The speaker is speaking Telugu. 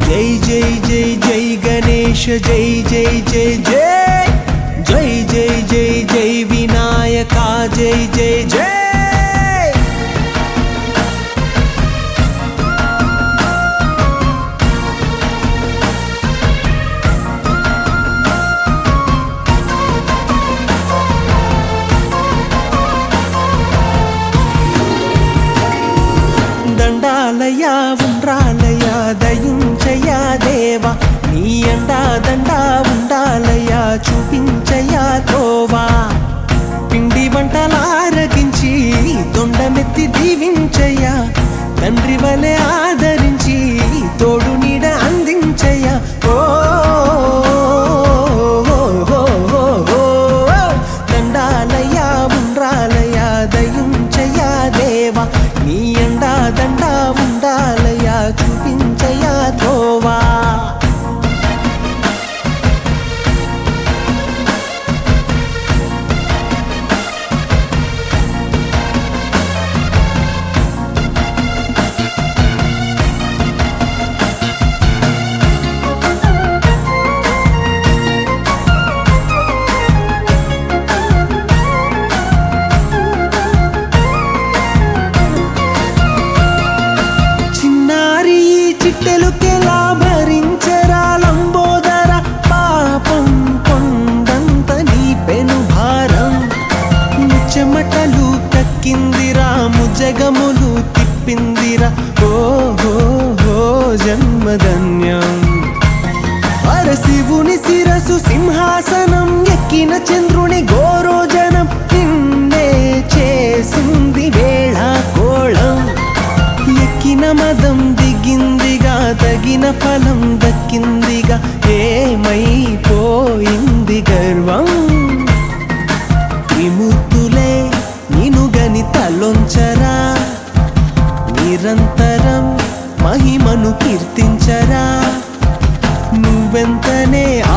జై జై జై జై గణేశ జై జై జై జై జై జై జై జై వినాయక జై జై జై దండాలయా ఉండ్రాలయా దయించయా దేవా నీ అండా దండా ఉండాలయా చూపించయా తోవా పిండి వంటలారగించి తొండమెత్తి దీవించయ్యా తండ్రి వలె ఆదరించి తోడు నీడ అందించయ్యా ఓ దండాలయా ఉండ్రాలయా దయించయా దేవా నీ అండా దండా ఉండాలయా చూపించయా తోవా చిన్నారి ఈ చిట్టెలుకెలా భరించరా లంబోదర పాపం కొండంత నీ పెను భారం ముచ్చమటలు కక్కిందిరా ముజగములు తిప్పిందిరా ఓ హో హో జన్మధన్యం పరశివుని శిరసు సింహాసనం ఎక్కిన చంద్రుని గోరోజనం నిన్నే చేసింది వేళ కోళం ఎక్కిన మదం దిగిందిగా తగిన ఫలం దక్కిందిగా ఏమైపోయింది గర్వం త్రిమూర్తులే నిను గణితలొంచరా నిరంతరం మహిమను కీర్తించరా నువ్వెంతనే